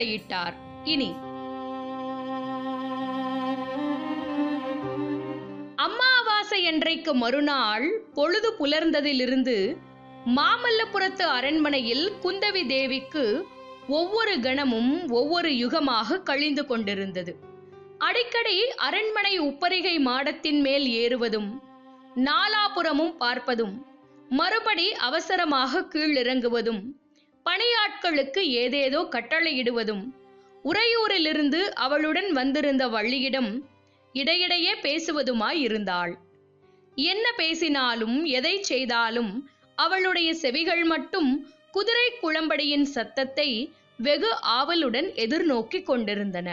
இட்டார் இனி அம்மாவாசை என்றைக்கு மறுநாள் பொழுது புலர்ந்ததிலிருந்து மாமல்லபுரத்து அரண்மனையில் குந்தவி தேவிக்கு ஒவ்வொரு கணமும் ஒவ்வொரு யுகமாக கழிந்து கொண்டிருந்தது அடிக்கடி அரண்மனை உப்பரிகை மாடத்தின் மேல் ஏறுவதும் நாலாபுறமும் பார்ப்பதும் மறுபடி அவசரமாக கீழிறங்குவதும் பணியாட்களுக்கு ஏதேதோ கட்டளையிடுவதும் உறையூரிலிருந்து அவளுடன் வந்திருந்த வள்ளியிடம் இடையிடையே பேசுவதுமாய் இருந்தாள் என்ன பேசினாலும் எதை செய்தாலும் அவளுடைய செவிகள் மட்டும் குதிரை குளம்படியின் சத்தத்தை வெகு ஆவலுடன் எதிர்நோக்கிக் கொண்டிருந்தன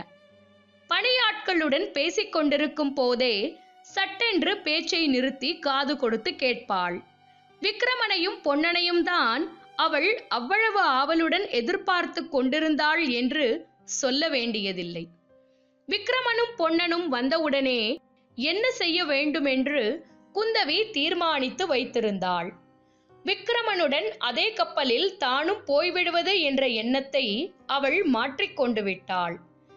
பணியாட்களுடன் பேசிக் கொண்டிருக்கும் போதே சட்டென்று பேச்சை நிறுத்தி காது கொடுத்து கேட்பாள் விக்ரமனையும் பொன்னனையும் தான் அவள் அவ்வளவு ஆவலுடன் எதிர்பார்த்து கொண்டிருந்தாள் என்று சொல்ல வேண்டியதில்லை விக்ரமனும் பொன்னனும் வந்தவுடனே என்ன செய்ய வேண்டுமென்று குந்தவி தீர்மானித்து வைத்திருந்தாள் விக்ரமனுடன் அதே கப்பலில் தானும் போய்விடுவது என்ற எண்ணத்தை அவள் மாற்றிக்கொண்டு விட்டாள்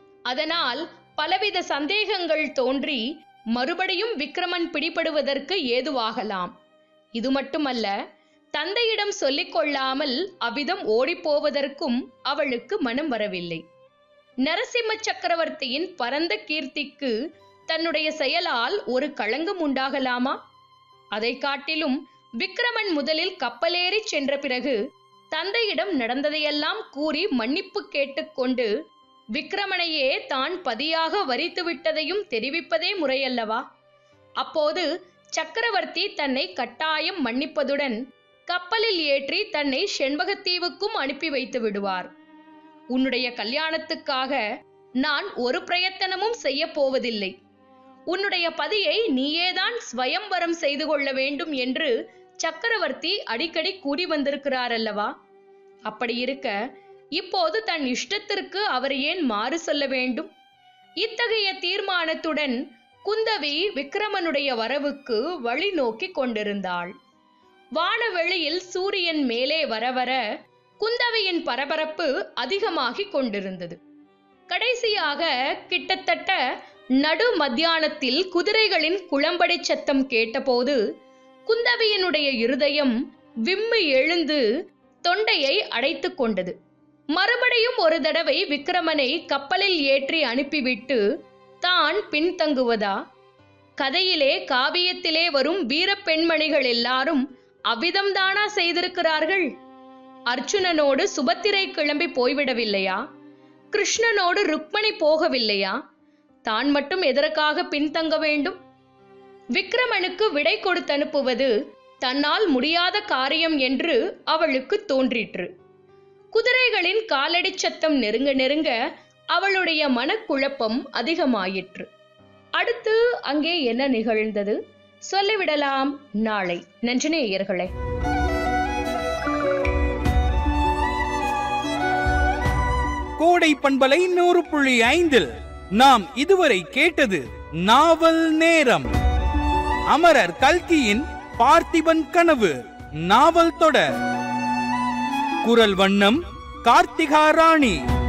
அதனால் பலவித சந்தேகங்கள் தோன்றி மறுபடியும் விக்ரமன் பிடிபடுவதற்கு ஏதுவாகலாம் இது மட்டுமல்ல தந்தையிடம் சொல்லிக் கொள்ளாமல் அவ்விதம் ஓடிப்போவதற்கும் அவளுக்கு மனம் வரவில்லை நரசிம்ம சக்கரவர்த்தியின் பரந்த கீர்த்திக்கு தன்னுடைய செயலால் ஒரு களங்கம் உண்டாகலாமா அதை காட்டிலும் விக்ரமன் முதலில் கப்பலேறி சென்ற பிறகு தந்தையிடம் நடந்ததையெல்லாம் கூறி மன்னிப்பு கேட்டுக்கொண்டு விக்ரமனையே தான் பதியாக வரித்து விட்டதையும் தெரிவிப்பதே முறையல்லவா அப்போது சக்கரவர்த்தி தன்னை கட்டாயம் மன்னிப்பதுடன் கப்பலில் ஏற்றி தன்னை செண்பகத்தீவுக்கும் அனுப்பி வைத்து விடுவார் உன்னுடைய கல்யாணத்துக்காக நான் ஒரு பிரயத்தனமும் செய்ய போவதில்லை உன்னுடைய பதியை நீயேதான் ஸ்வயம்வரம் செய்து கொள்ள வேண்டும் என்று சக்கரவர்த்தி அடிக்கடி கூறி வந்திருக்கிறார் அல்லவா அப்படி இருக்க இப்போது தன் இஷ்டத்திற்கு அவர் ஏன் மாறு சொல்ல வேண்டும் இத்தகைய தீர்மானத்துடன் குந்தவி விக்ரமனுடைய வரவுக்கு வழி நோக்கி கொண்டிருந்தாள் வானவெளியில் சூரியன் மேலே வர வர குந்தவியின் பரபரப்பு அதிகமாகிக் கொண்டிருந்தது கடைசியாக கிட்டத்தட்ட நடு மத்தியானத்தில் குதிரைகளின் குளம்படி சத்தம் கேட்டபோது குந்தவியினுடைய இருதயம் விம்மி எழுந்து தொண்டையை அடைத்துக் கொண்டது மறுபடியும் ஒரு தடவை விக்ரமனை கப்பலில் ஏற்றி அனுப்பிவிட்டு தான் பின்தங்குவதா கதையிலே காவியத்திலே வரும் வீரப் பெண்மணிகள் எல்லாரும் அவ்விதம்தானா செய்திருக்கிறார்கள் அர்ச்சுனனோடு சுபத்திரை கிளம்பி போய்விடவில்லையா கிருஷ்ணனோடு ருக்மணி போகவில்லையா தான் மட்டும் எதற்காக பின்தங்க வேண்டும் விக்ரமனுக்கு விடை கொடுத்தனுப்புவது தன்னால் முடியாத காரியம் என்று அவளுக்கு தோன்றிற்று குதிரைகளின் காலடி சத்தம் நெருங்க நெருங்க அவளுடைய மனக்குழப்பம் அதிகமாயிற்று அடுத்து அங்கே என்ன நிகழ்ந்தது சொல்லிவிடலாம் நாளை நன்றினேயர்களே கோடை பண்பலை நூறு புள்ளி ஐந்தில் நாம் இதுவரை கேட்டது நாவல் நேரம் அமரர் கல்கியின் பார்த்திபன் கனவு நாவல் தொடர் குரல் வண்ணம் கார்த்திகா ராணி